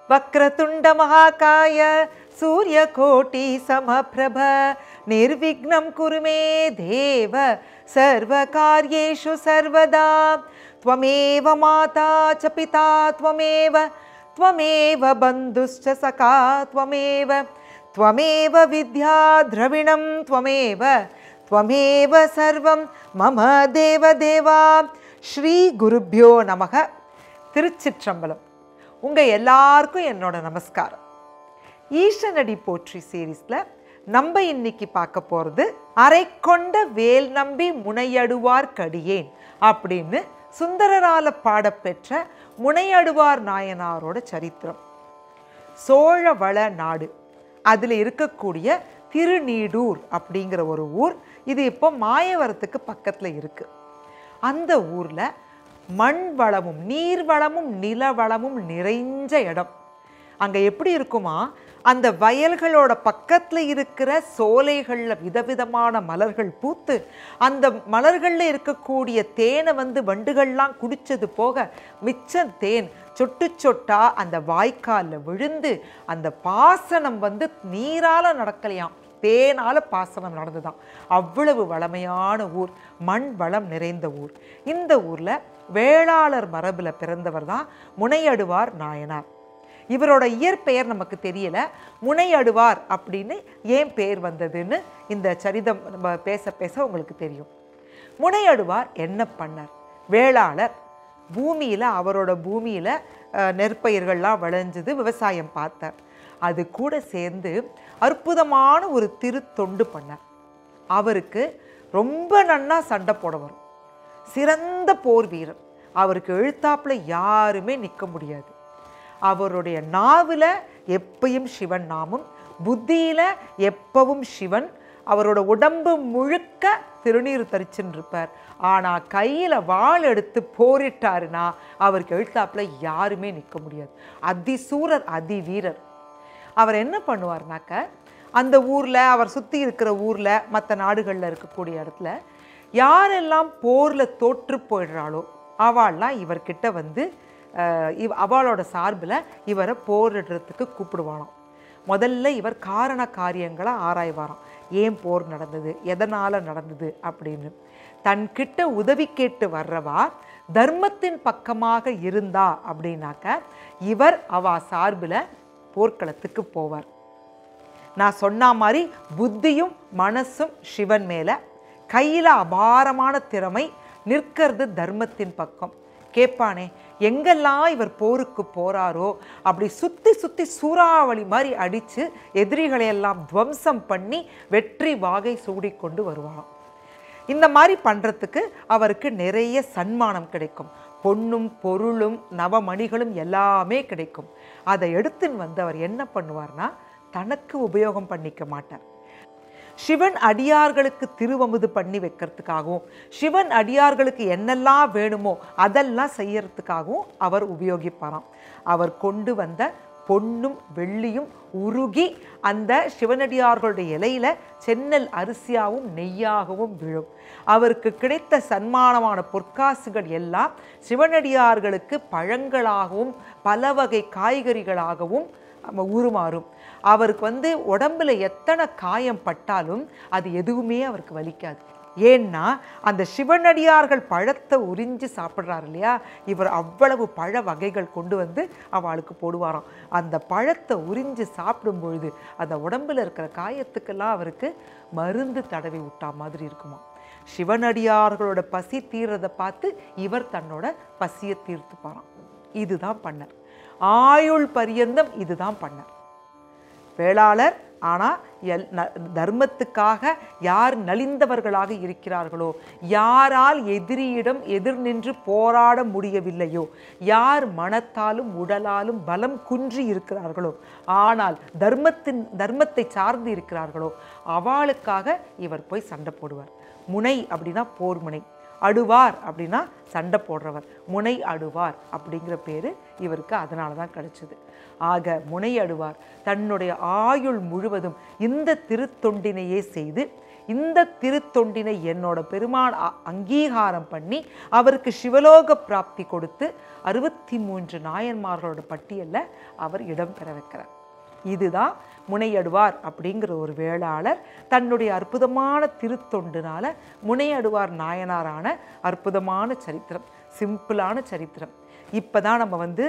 வக்ரதுண்ட மகாகாய சூரியகோட்டி சமபிரப நிர்விக்னம் குருமே தேவ சர்வகார்யேஷு சர்வதா त्वमेव माता च पिता त्वमेव त्वमेव बन्धुश्च सखा त्वमेव त्वमेव विद्या द्रविणं त्वमेव त्वमेव सर्वं मम தேவதேவா ஸ்ரீ குருப்யோ நமக திருச்சிற்றம்பலம் உங்கள் எல்லாருக்கும் என்னோட நமஸ்காரம் ஈசனடி போற்றி சீரீஸில் நம்ம இன்னைக்கு பார்க்க போகிறது அரை கொண்ட வேல் நம்பி முனையடுவார் கடியேன் அப்படின்னு சுந்தரரால பாடப்பெற்ற முனையடுவார் நாயனாரோட சரித்திரம் சோழவள நாடு அதில் இருக்கக்கூடிய திருநீடூர் அப்படிங்கிற ஒரு ஊர் இது இப்போ மாயவரத்துக்கு பக்கத்தில் இருக்கு அந்த ஊரில் மண் வளமும் நீர் வளமும் நில வளமும் நிறைஞ்ச இடம் அங்கே எப்படி இருக்குமா அந்த வயல்களோட பக்கத்தில் இருக்கிற சோலைகளில் விதவிதமான மலர்கள் பூத்து அந்த மலர்களில் இருக்கக்கூடிய தேனை வந்து வண்டுகள்லாம் குடிச்சது போக மிச்சம் தேன் சொட்டு சொட்டா அந்த வாய்க்காலில் விழுந்து அந்த பாசனம் வந்து நீரால் நடக்கலையாம் தேனால பாசனம் நடந்துதான் அவ்வளவு வளமையான ஊர் மண் வளம் நிறைந்த ஊர் இந்த ஊரில் வேளாளர் மரபில் பிறந்தவர் தான் முனையடுவார் நாயனார் இவரோட இயற்பெயர் நமக்கு தெரியல முனையடுவார் அப்படின்னு ஏன் பெயர் வந்ததுன்னு இந்த சரிதம் நம்ம பேச பேச உங்களுக்கு தெரியும் முனையடுவார் என்ன பண்ணார் வேளாளர் பூமியில் அவரோட பூமியில் நெற்பயிர்கள்லாம் விளைஞ்சது விவசாயம் பார்த்தார் அது கூட சேர்ந்து அற்புதமான ஒரு திருத்தொண்டு பண்ணார் அவருக்கு ரொம்ப நன்னா சண்டை போட வரும் சிறந்த போர் வீரர் அவருக்கு எழுத்தாப்புல யாருமே நிற்க முடியாது அவருடைய நாவில் எப்பயும் சிவன் நாமம் புத்தியில் எப்பவும் சிவன் அவரோட உடம்பு முழுக்க திருநீர் தரிச்சுன்னு இருப்பார் ஆனால் கையில் வாள் எடுத்து போரிட்டாருன்னா அவருக்கு எழுத்தாப்புல யாருமே நிற்க முடியாது அதிசூரர் அதி வீரர் அவர் என்ன பண்ணுவார்னாக்க அந்த ஊரில் அவர் சுற்றி இருக்கிற ஊரில் மற்ற நாடுகளில் இருக்கக்கூடிய இடத்துல யாரெல்லாம் போரில் தோற்று போயிடுறாளோ அவள்லாம் இவர்கிட்ட வந்து அஹ், இவ் அவளோட சார்பில் இவரை போரிடுறதுக்கு கூப்பிடுவானாம் முதல்ல இவர் காரண காரியங்களை ஆராய்வாராம் ஏன் போர் நடந்தது எதனால் நடந்தது அப்படின்னு தன்கிட்ட உதவி கேட்டு வர்றவா தர்மத்தின் பக்கமாக இருந்தா அப்படின்னாக்க இவர் அவ சார்பில் போர்க்களத்துக்கு போவார் நான் சொன்ன மாதிரி புத்தியும் மனசும் சிவன் மேலே கையில் அபாரமான திறமை நிற்கிறது தர்மத்தின் பக்கம் கேட்பானே எங்கெல்லாம் இவர் போருக்கு போறாரோ அப்படி சுற்றி சுற்றி சூறாவளி மாதிரி அடித்து எதிரிகளை எல்லாம் துவம்சம் பண்ணி வெற்றி வாகை சூடிக்கொண்டு வருவாராம் இந்த மாதிரி பண்ணுறதுக்கு அவருக்கு நிறைய சன்மானம் கிடைக்கும் பொன்னும் பொருளும் நவமணிகளும் எல்லாமே கிடைக்கும் அதை எடுத்துன்னு வந்து அவர் என்ன பண்ணுவார்னா தனக்கு உபயோகம் பண்ணிக்க மாட்டார் சிவன் அடியார்களுக்கு திருவமுது பண்ணி வைக்கிறதுக்காகவும் சிவன் அடியார்களுக்கு என்னெல்லாம் வேணுமோ அதெல்லாம் செய்யறதுக்காகவும் அவர் உபயோகிப்பாராம் அவர் கொண்டு வந்த பொன்னும் வெள்ளியும் உருகி அந்த சிவனடியார்களுடைய இலையில சென்னல் அரிசியாகவும் நெய்யாகவும் விழும் அவருக்கு கிடைத்த சன்மானமான பொற்காசுகள் எல்லாம் சிவனடியார்களுக்கு பழங்களாகவும் பல வகை காய்கறிகளாகவும் நம்ம உருமாறும் அவருக்கு வந்து உடம்புல எத்தனை காயம் பட்டாலும் அது எதுவுமே அவருக்கு வலிக்காது ஏன்னா அந்த சிவனடியார்கள் பழத்தை உறிஞ்சு சாப்பிட்றாரு இல்லையா இவர் அவ்வளவு பழ வகைகள் கொண்டு வந்து அவளுக்கு போடுவாராம் அந்த பழத்தை உறிஞ்சு சாப்பிடும் பொழுது அந்த உடம்புல இருக்கிற காயத்துக்கெல்லாம் அவருக்கு மருந்து தடவி விட்டா மாதிரி இருக்குமா சிவனடியார்களோட பசி தீர்றதை பார்த்து இவர் தன்னோட பசியை தீர்த்துப்பாராம் இதுதான் பண்ணார் ஆயுள் பரியந்தம் இதுதான் பண்ணார் வேளாளர் ஆனால் எல் ந தர்மத்துக்காக யார் நலிந்தவர்களாக இருக்கிறார்களோ யாரால் எதிரியிடம் எதிர் நின்று போராட முடியவில்லையோ யார் மனத்தாலும் உடலாலும் பலம் குன்றி இருக்கிறார்களோ ஆனால் தர்மத்தின் தர்மத்தை சார்ந்து இருக்கிறார்களோ அவளுக்காக இவர் போய் சண்டை போடுவார் முனை அப்படின்னா போர் முனை அடுவார் அப்படின்னா சண்டை போடுறவர் முனை அடுவார் அப்படிங்கிற பேர் இவருக்கு அதனால தான் கிடைச்சது ஆக முனை அடுவார் தன்னுடைய ஆயுள் முழுவதும் இந்த திருத்தொண்டினையே செய்து இந்த திருத்தொண்டினை என்னோட பெருமாள் அ- அங்கீகாரம் பண்ணி அவருக்கு சிவலோக பிராப்தி கொடுத்து அறுபத்தி மூன்று நாயன்மார்களோட பட்டியலில் அவர் இடம் பெற வைக்கிறார் இதுதான் முனையடுவார் அப்படிங்கிற ஒரு வேளாளர் தன்னுடைய அற்புதமான திருத்தொண்டுனால முனையடுவார் நாயனாரான அற்புதமான சரித்திரம் சிம்பிளான சரித்திரம் இப்போ தான் நம்ம வந்து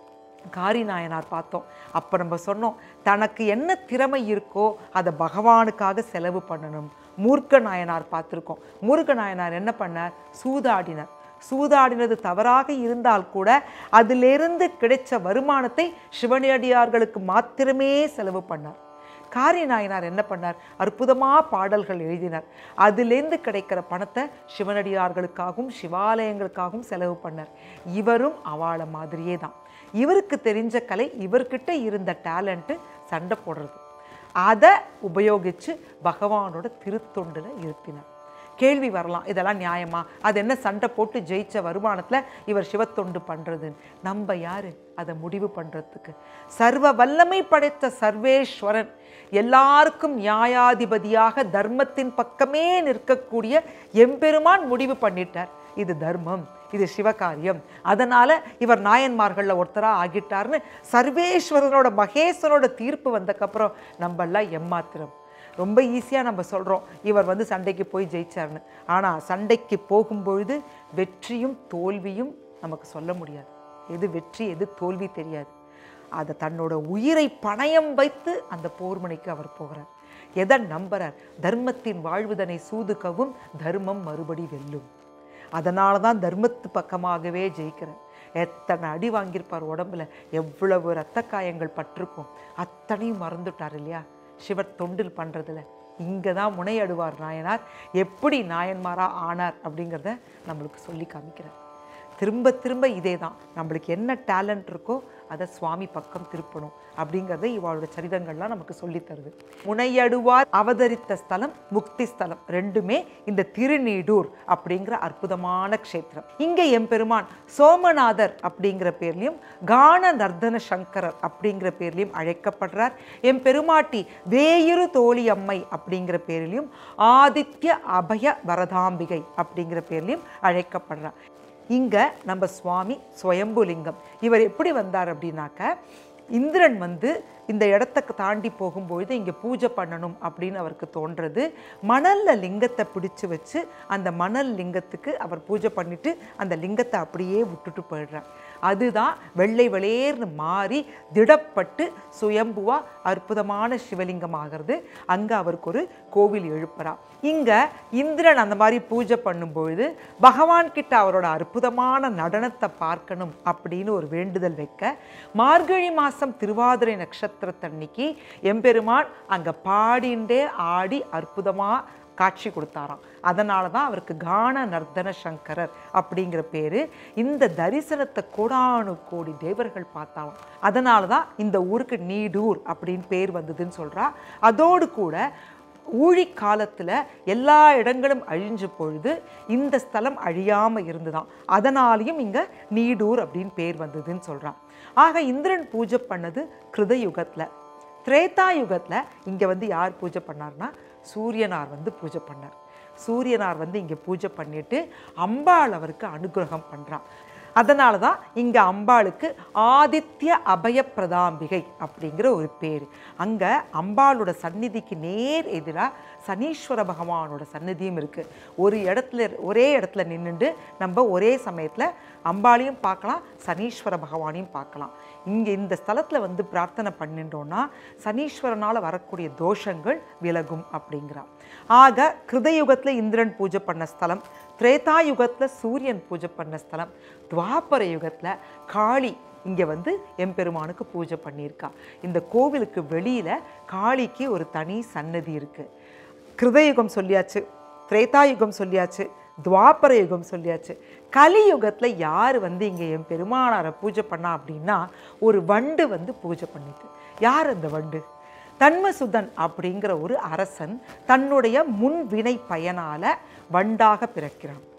காரி நாயனார் பார்த்தோம் அப்போ நம்ம சொன்னோம் தனக்கு என்ன திறமை இருக்கோ அதை பகவானுக்காக செலவு பண்ணணும் மூர்க்க நாயனார் பார்த்துருக்கோம் மூர்க்க நாயனார் என்ன பண்ணார் சூதாடினார் சூதாடினது தவறாக இருந்தால் கூட அதிலிருந்து கிடைச்ச வருமானத்தை சிவனடியார்களுக்கு மாத்திரமே செலவு பண்ணார் காரிய நாயனார் என்ன பண்ணார் அற்புதமாக பாடல்கள் எழுதினார் அதிலேருந்து கிடைக்கிற பணத்தை சிவனடியார்களுக்காகவும் சிவாலயங்களுக்காகவும் செலவு பண்ணார் இவரும் அவளை மாதிரியே தான் இவருக்கு தெரிஞ்ச கலை இவர்கிட்ட இருந்த டேலண்ட்டு சண்டை போடுறது அதை உபயோகித்து பகவானோட திருத்தொண்டில் இருத்தினார் கேள்வி வரலாம் இதெல்லாம் நியாயமா அது என்ன சண்டை போட்டு ஜெயிச்ச வருமானத்தில் இவர் சிவத்தொண்டு பண்ணுறதுன்னு நம்ம யாரு அதை முடிவு பண்ணுறதுக்கு சர்வ வல்லமை படைத்த சர்வேஸ்வரன் எல்லாருக்கும் நியாயாதிபதியாக தர்மத்தின் பக்கமே நிற்கக்கூடிய எம்பெருமான் முடிவு பண்ணிட்டார் இது தர்மம் இது சிவகாரியம் அதனால இவர் நாயன்மார்களில் ஒருத்தராக ஆகிட்டார்னு சர்வேஸ்வரனோட மகேஸ்வரனோட தீர்ப்பு வந்தக்கப்புறம் நம்மெல்லாம் எம்மாத்திரம் ரொம்ப ஈஸியாக நம்ம சொல்கிறோம் இவர் வந்து சண்டைக்கு போய் ஜெயிச்சார்னு ஆனால் சண்டைக்கு போகும்பொழுது வெற்றியும் தோல்வியும் நமக்கு சொல்ல முடியாது எது வெற்றி எது தோல்வி தெரியாது அதை தன்னோட உயிரை பணயம் வைத்து அந்த போர்முனைக்கு அவர் போகிறார் எதை நம்புறார் தர்மத்தின் வாழ்வுதனை சூதுக்கவும் தர்மம் மறுபடி வெல்லும் அதனால தான் தர்மத்து பக்கமாகவே ஜெயிக்கிறார் எத்தனை அடி வாங்கியிருப்பார் உடம்புல எவ்வளவு இரத்த காயங்கள் பட்டிருக்கும் அத்தனையும் மறந்துட்டார் இல்லையா சிவர் தொண்டில் பண்ணுறதுல இங்கே தான் முனையடுவார் நாயனார் எப்படி நாயன்மாரா ஆனார் அப்படிங்கிறத நம்மளுக்கு சொல்லி காமிக்கிறார் திரும்ப திரும்ப இதே தான் நம்மளுக்கு என்ன டேலண்ட் இருக்கோ அதை சுவாமி பக்கம் திருப்பணும் அப்படிங்கிறத இவாளோட சரிதங்கள்லாம் நமக்கு சொல்லித் தருது முனையடுவார் அவதரித்த ஸ்தலம் முக்தி ஸ்தலம் ரெண்டுமே இந்த திருநீடூர் அப்படிங்கிற அற்புதமான க்ஷேத்திரம் இங்கே எம்பெருமான் சோமநாதர் அப்படிங்கிற பேர்லையும் கான நர்தன சங்கரர் அப்படிங்கிற பேர்லையும் அழைக்கப்படுறார் எம்பெருமாட்டி வேயிரு தோழி அம்மை அப்படிங்கிற பேரிலையும் ஆதித்ய அபய வரதாம்பிகை அப்படிங்கிற பேர்லையும் அழைக்கப்படுறார் இங்க நம்ம சுவாமி ஸ்வயம்புலிங்கம் இவர் எப்படி வந்தார் அப்படின்னாக்க இந்திரன் வந்து இந்த இடத்துக்கு தாண்டி போகும்பொழுது இங்கே பூஜை பண்ணணும் அப்படின்னு அவருக்கு தோன்றது மணலில் லிங்கத்தை பிடிச்சு வச்சு அந்த மணல் லிங்கத்துக்கு அவர் பூஜை பண்ணிட்டு அந்த லிங்கத்தை அப்படியே விட்டுட்டு போயிடுறார் அதுதான் வெள்ளை வெளியேர்னு மாறி திடப்பட்டு சுயம்புவா அற்புதமான சிவலிங்கம் ஆகிறது அங்கே அவருக்கு ஒரு கோவில் எழுப்புறா இங்கே இந்திரன் அந்த மாதிரி பூஜை பண்ணும்பொழுது பகவான் கிட்ட அவரோட அற்புதமான நடனத்தை பார்க்கணும் அப்படின்னு ஒரு வேண்டுதல் வைக்க மார்கழி மாதம் திருவாதிரை நட்சத்திரத்தன்னைக்கு எம்பெருமான் அங்கே பாடிண்டே ஆடி அற்புதமாக காட்சி கொடுத்தாராம் அதனால தான் அவருக்கு கான நர்தன சங்கரர் அப்படிங்கிற பேர் இந்த தரிசனத்தை கோடானு கோடி தேவர்கள் பார்த்தாலும் அதனால தான் இந்த ஊருக்கு நீடூர் அப்படின்னு பேர் வந்ததுன்னு சொல்றா அதோடு கூட ஊழி காலத்தில் எல்லா இடங்களும் அழிஞ்ச பொழுது இந்த ஸ்தலம் அழியாமல் இருந்துதான் அதனாலையும் இங்கே நீடூர் அப்படின்னு பேர் வந்ததுன்னு சொல்றான் ஆக இந்திரன் பூஜை பண்ணது கிருதயுகத்தில் திரேதா யுகத்தில் இங்கே வந்து யார் பூஜை பண்ணார்னா சூரியனார் வந்து பூஜை பண்ணார் சூரியனார் வந்து இங்கே பூஜை பண்ணிட்டு அம்பாள் அவருக்கு அனுகிரகம் பண்ணுறான் அதனால தான் இங்கே அம்பாளுக்கு ஆதித்ய அபய பிரதாம்பிகை அப்படிங்கிற ஒரு பேர் அங்கே அம்பாளோட சந்நிதிக்கு நேர் எதிராக சனீஸ்வர பகவானோட சந்நிதியும் இருக்குது ஒரு இடத்துல ஒரே இடத்துல நின்றுட்டு நம்ம ஒரே சமயத்தில் அம்பாளையும் பார்க்கலாம் சனீஸ்வர பகவானையும் பார்க்கலாம் இங்கே இந்த ஸ்தலத்தில் வந்து பிரார்த்தனை பண்ணிட்டோம்னா சனீஸ்வரனால் வரக்கூடிய தோஷங்கள் விலகும் அப்படிங்கிறான் ஆக கிருதயுகத்தில் இந்திரன் பூஜை பண்ண ஸ்தலம் திரேதா யுகத்தில் சூரியன் பூஜை பண்ண ஸ்தலம் துவாபர யுகத்தில் காளி இங்கே வந்து எம்பெருமானுக்கு பூஜை பண்ணியிருக்கா இந்த கோவிலுக்கு வெளியில் காளிக்கு ஒரு தனி சன்னதி இருக்குது கிருதயுகம் சொல்லியாச்சு திரேதாயுகம் சொல்லியாச்சு துவாபர யுகம் சொல்லியாச்சு கலியுகத்தில் யார் வந்து இங்கே என் பெருமானாரை பூஜை பண்ணா அப்படின்னா ஒரு வண்டு வந்து பூஜை பண்ணிட்டு யார் அந்த வண்டு தன்மசுதன் அப்படிங்கிற ஒரு அரசன் தன்னுடைய முன்வினை பயனால வண்டாக பிறக்கிறான்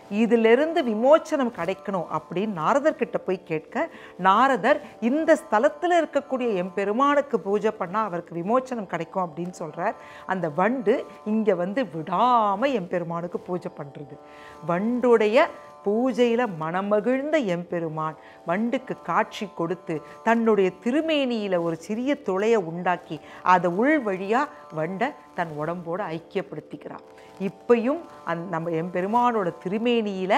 இதிலிருந்து விமோச்சனம் கிடைக்கணும் அப்படின்னு நாரதர்கிட்ட போய் கேட்க நாரதர் இந்த ஸ்தலத்தில் இருக்கக்கூடிய எம்பெருமானுக்கு பூஜை பண்ணால் அவருக்கு விமோச்சனம் கிடைக்கும் அப்படின்னு சொல்கிறார் அந்த வண்டு இங்கே வந்து விடாமல் எம்பெருமானுக்கு பூஜை பண்ணுறது வண்டுடைய பூஜையில் மனமகிழ்ந்த எம்பெருமான் வண்டுக்கு காட்சி கொடுத்து தன்னுடைய திருமேனியில் ஒரு சிறிய துளையை உண்டாக்கி அதை உள் வழியாக வண்டை தன் உடம்போடு ஐக்கியப்படுத்திக்கிறான் இப்பையும் அந் நம்ம எம்பெருமானோட திருமேனியில்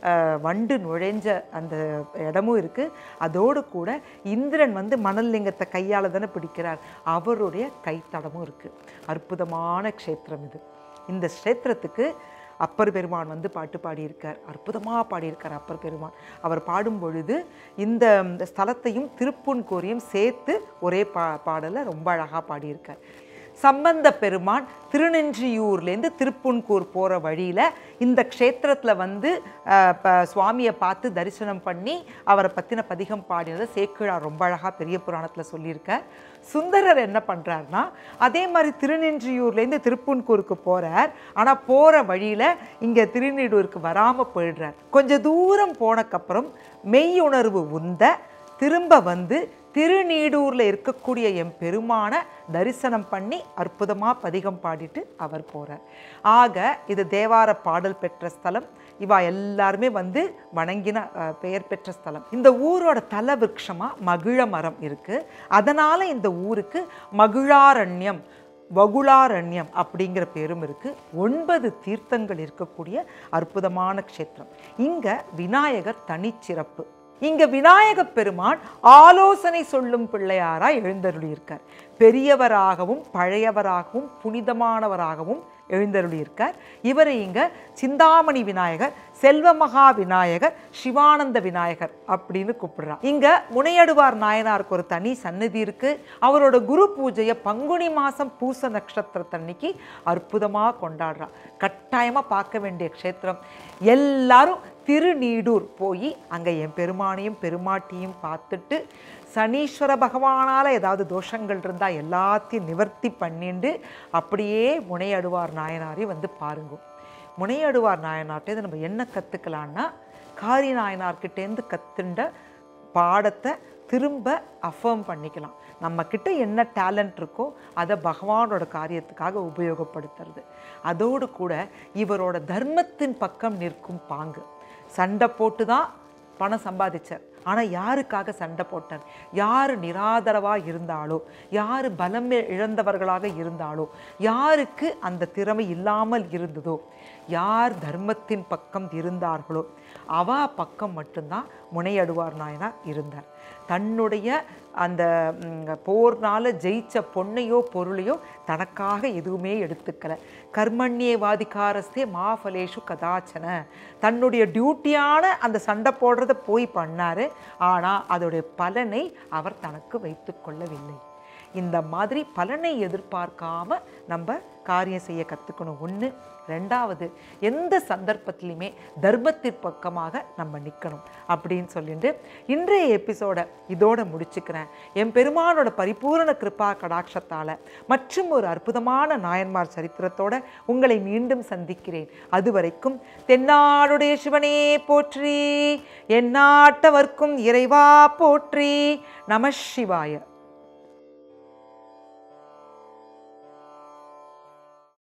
வண்டு நுழைஞ்ச அந்த இடமும் இருக்குது அதோடு கூட இந்திரன் வந்து மணல் லிங்கத்தை கையால் தானே பிடிக்கிறார் அவருடைய கைத்தடமும் இருக்குது அற்புதமான க்ஷேத்திரம் இது இந்த க்ஷேத்திரத்துக்கு அப்பர் பெருமான் வந்து பாட்டு பாடியிருக்கார் அற்புதமாக பாடியிருக்கார் அப்பர் பெருமான் அவர் பாடும் பொழுது இந்த இந்த ஸ்தலத்தையும் திருப்புன்கோரியும் சேர்த்து ஒரே பா பாடலை ரொம்ப அழகாக பாடியிருக்கார் சம்பந்த பெருமான் திருநென்றியூர்லேருந்து திருப்புன்கூர் போகிற வழியில் இந்த க்ஷேத்திரத்தில் வந்து அஹ், ப சுவாமியை பார்த்து தரிசனம் பண்ணி அவரை பற்றின பதிகம் பாடினதை சேக்கிழார் ரொம்ப அழகாக பெரிய புராணத்தில் சொல்லியிருக்கார் சுந்தரர் என்ன பண்ணுறாருனா அதே மாதிரி திருநென்றியூர்லேருந்து திருப்புன்கூருக்கு போகிறார் ஆனால் போகிற வழியில் இங்கே திருநீடூருக்கு வராமல் போயிடுறார் கொஞ்சம் தூரம் போனக்கப்புறம் மெய்யுணர்வு உந்த திரும்ப வந்து திருநீடூரில் இருக்கக்கூடிய என் பெருமானை தரிசனம் பண்ணி அற்புதமாக பதிகம் பாடிட்டு அவர் போகிறார் ஆக இது தேவார பாடல் பெற்ற ஸ்தலம் இவா எல்லாருமே வந்து வணங்கின அஹ், பெயர் பெற்ற ஸ்தலம் இந்த ஊரோட தல விருட்சமாக மகிழ மரம் இருக்குது அதனால் இந்த ஊருக்கு மகிழாரண்யம் வகுளாரண்யம் அப்படிங்கிற பேரும் இருக்கு ஒன்பது தீர்த்தங்கள் இருக்கக்கூடிய அற்புதமான க்ஷேத்திரம் இங்க விநாயகர் தனிச்சிறப்பு இங்க விநாயக பெருமான் ஆலோசனை சொல்லும் பிள்ளையாரா எழுந்தருளியிருக்கார் பெரியவராகவும் பழையவராகவும் புனிதமானவராகவும் எழுந்தருளியிருக்கார் இவரை இங்க சிந்தாமணி விநாயகர் செல்வமகா விநாயகர் சிவானந்த விநாயகர் அப்படின்னு கூப்பிடுறார் இங்க முனையடுவார் நாயனாருக்கு ஒரு தனி சன்னதி இருக்கு அவரோட குரு பூஜையை பங்குனி மாசம் பூச நட்சத்திரத்தன்னைக்கு அற்புதமாக கொண்டாடுறா கட்டாயமா பார்க்க வேண்டிய க்ஷேத்திரம் எல்லாரும் திருநீடூர் போய் அங்கே என் பெருமானையும் பெருமாட்டியும் பார்த்துட்டு சனீஸ்வர பகவானால் ஏதாவது தோஷங்கள் இருந்தால் எல்லாத்தையும் நிவர்த்தி பண்ணிண்டு அப்படியே முனையடுவார் நாயனாரை வந்து பாருங்க முனையடுவார் நாயனார்ட்டேருந்து நம்ம என்ன கற்றுக்கலான்னா காரி நாயனார்கிட்டேருந்து கற்றுண்ட பாடத்தை திரும்ப அஃபர்ம் பண்ணிக்கலாம் நம்ம கிட்ட என்ன டேலண்ட் இருக்கோ அதை பகவானோட காரியத்துக்காக உபயோகப்படுத்துறது அதோடு கூட இவரோட தர்மத்தின் பக்கம் நிற்கும் பாங்கு சண்டை போட்டு தான் பணம் சம்பாதிச்சார் ஆனால் யாருக்காக சண்டை போட்டார் யார் நிராதரவாக இருந்தாலோ யார் பலம் இழந்தவர்களாக இருந்தாலோ யாருக்கு அந்த திறமை இல்லாமல் இருந்ததோ யார் தர்மத்தின் பக்கம் இருந்தார்களோ அவா பக்கம் மட்டும்தான் முனையடுவார் நாயனார் இருந்தார் தன்னுடைய அந்த ம், போர்னால ஜெயிச்ச பொண்ணையோ பொருளையோ தனக்காக எதுவுமே எடுத்துக்கல கர்மண்யே வாதிகாரஸ்தே மாஃபலேஷு கதாச்சன தன்னுடைய டியூட்டியான அந்த சண்டை போடுறத போய் பண்ணாரு ஆனால் அதோடைய பலனை அவர் தனக்கு வைத்து கொள்ளவில்லை இந்த மாதிரி பலனை எதிர்பார்க்காம நம்ம காரியம் செய்ய கற்றுக்கணும் ஒன்று ரெண்டாவது எந்த சந்தர்ப்பத்திலையுமே தர்மத்தின் பக்கமாக நம்ம நிற்கணும் அப்படின்னு சொல்லிட்டு இன்றைய எபிசோட இதோட முடிச்சுக்கிறேன் என் பெருமானோட பரிபூரண கிருபா கடாட்சத்தால் மற்றும் ஒரு அற்புதமான நாயன்மார் சரித்திரத்தோட உங்களை மீண்டும் சந்திக்கிறேன் அதுவரைக்கும் தென்னாடுடைய சிவனே போற்றி எந்நாட்டவர்க்கும் இறைவா போற்றி நம சிவாய